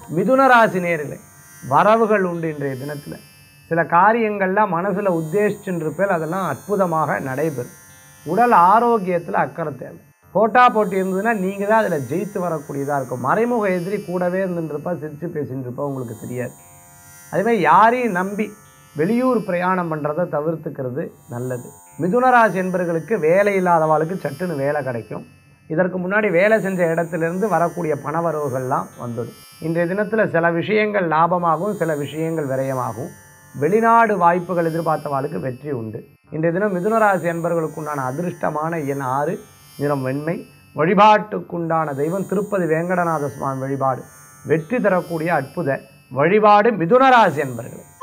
மிதுன ராசி நேரில் வரவுகள் உண்டு இன்றைய தினத்தில் சில காரியங்கள்லாம் மனசில் உத்தேசிச்சுருப்பேல் அதெல்லாம் அற்புதமாக நடைபெறும் உடல் ஆரோக்கியத்தில் அக்கறை தேவை போட்டா போட்டி இருந்ததுன்னா நீங்கள் தான் அதில் ஜெயித்து வரக்கூடியதாக இருக்கும் மறைமுக எதிரி கூடவே இருந்துருப்பா சிரித்து பேசின்னு இருப்பா உங்களுக்கு தெரியாது அதேமாதிரி யாரையும் நம்பி வெளியூர் பிரயாணம் பண்ணுறதை தவிர்த்துக்கிறது நல்லது மிதுனராசி என்பவர்களுக்கு வேலை இல்லாதவாளுக்கு சட்டுன்னு வேலை கிடைக்கும் இதற்கு முன்னாடி வேலை செஞ்ச இடத்திலிருந்து வரக்கூடிய பணவரவுகள்லாம் வந்துடும் இன்றைய தினத்தில் சில விஷயங்கள் லாபமாகும் சில விஷயங்கள் விரயமாகும் வெளிநாடு வாய்ப்புகள் எதிர்பார்த்தவாளுக்கு வெற்றி உண்டு இன்றைய தினம் மிதுனராசி என்பவர்களுக்குண்டான அதிர்ஷ்டமான எண் ஆறு நிறம் வெண்மை வழிபாட்டுக்குண்டான தெய்வம் திருப்பதி வேங்கடநாத சுவாமி வழிபாடு வெற்றி தரக்கூடிய அற்புத வழிபாடு மிதுனராசி என்பர்களே